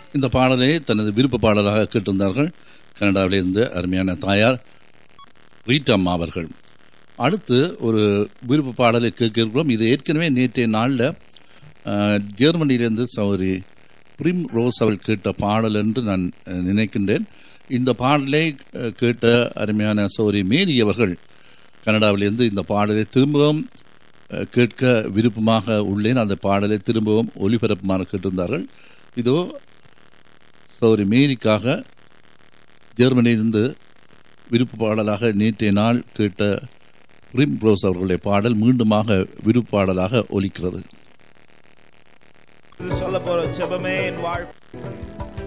இந்த பாடலை தனது விருப்ப பாடலாக கேட்டிருந்தார்கள் கனடாவிலிருந்து அருமையான தாயார் ரீட்டம்மா அவர்கள் அடுத்து ஒரு விருப்ப பாடலை கேட்க இருக்கிறோம் இது ஏற்கனவே நேற்றைய நாளில் அஹ், ஜெர்மனியிலிருந்து சௌரி பிரிம் ரோஸ் அவள் கேட்ட பாடல் என்று நான் அஹ், நினைக்கின்றேன் இந்த பாடலை அஹ், கேட்ட அருமையான சௌரி மேரி அவர்கள் கனடாவிலிருந்து இந்த பாடலை திரும்பவும் அஹ், கேட்க விருப்பமாக உள்ளேன் அந்த பாடலை திரும்பவும் ஒளிபரப்புமாறு கேட்டிருந்தார்கள் இதோ சௌரி மேரிக்காக ஜெர்மனியிலிருந்து விருப்ப பாடலாக நேற்றைய நாள் கேட்ட ரிம் ரோஸ் அவர்களுடைய பாடல் மீண்டுமாக விருப்ப பாடலாக ஒலிக்கிறது இது சொல்ல போற ஜெபமே என் வாழ்